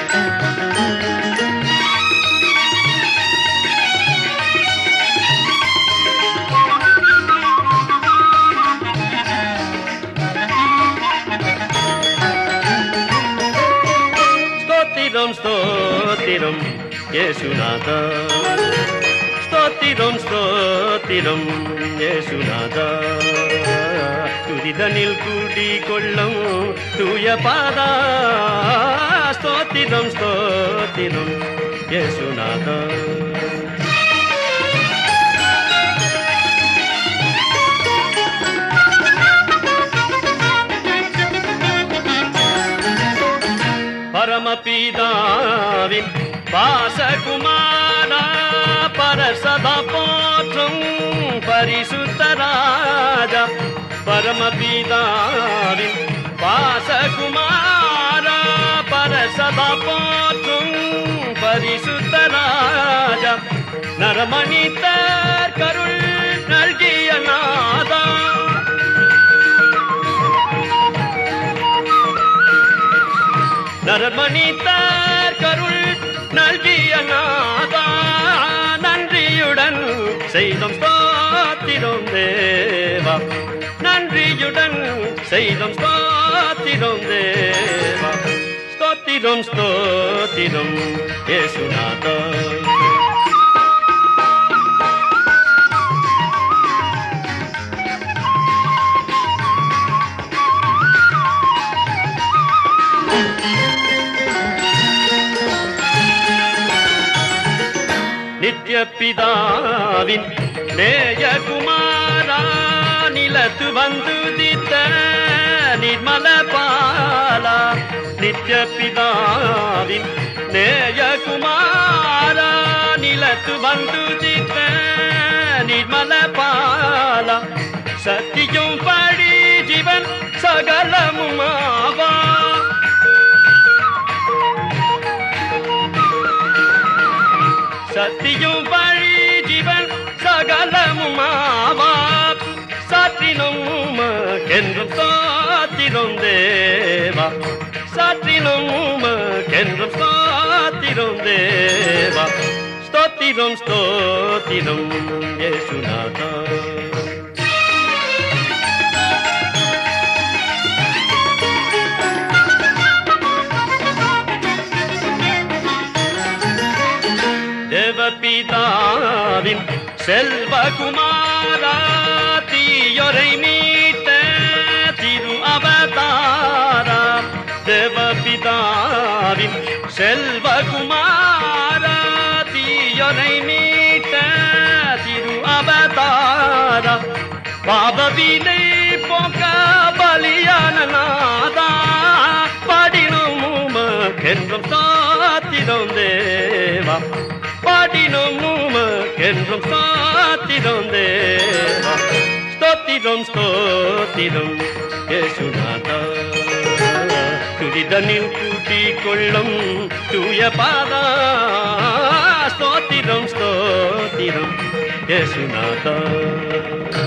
ஸ்தோத்திரம் ஸ்தோத்திரம் ஏசுநாதா ஸ்தோத்திரம் ஸ்தோத்திரம் ஏசுநாதா துரிதனில் கூடி கொள்ளும் தூய பாதா ஸ்தோத்திரம் ஸ்தோத்திரம் ஏசுநாதா பரமபிதாவின் பாசகுமாரா பரசதா போற்றும் பரிசுத்த ராஜா பரமபிதாவின் பாசகுமாரா பரசதா போற்றும் பரிசுத்த ராஜா நரமணித்தர் கருள் நல்கிய நாதா நரமணித்தார் கருள் நல்கிய நாதா நன்றியுடன் செய்தோம் ஸ்தோத்திரம் தேவா நன்றியுடன் செய்தோம் ஸ்தோத்திரம் தேவா ஸ்தோத்திரம் ஸ்தோத்திரம் ஏசுநாதா நித்ய பிதாவின் நேயகுமாரா நிலத்து வந்துதித்த நிர்மல பாலா நித்ய பிதாவின் நேயகுமாரா நிலத்து வந்துதித்த நிர்மல பாலா சத்தியம் படி ஜீவன் சகலமுமாவா சத்தியும் வழி ஜீவன் சகலமுமாவா சாற்றினும் உமக்கென்றும் சாத்திரும் தேவா சாற்றினும் உமக்கென்றும் சாத்திரும் தேவா ஸ்தோத்திரம் ஸ்தோத்திரம் ஏசுநாதா தேவபிதாவின் செல்வகுமாரா தீயொரை மீட்ட திரு அவதாரா தேவபிதாவின் செல்வகுமாரா தீயொரை மீட்ட திரு அவதாரா பாபவினை போக்க பலியான நாதா பாடினும் உமக்கென்றும் சாத்திரம் தேவா பாடினோம் உமக்கென்றும் சாத்திரம் தேவா ஸ்தோத்திரம் ஸ்தோத்திரம் ஏசுநாதா துரிதனில் கூட்டிக் கொள்ளும் தூய பாதா ஸ்தோத்திரம் ஸ்தோத்திரம் ஏசுநாதா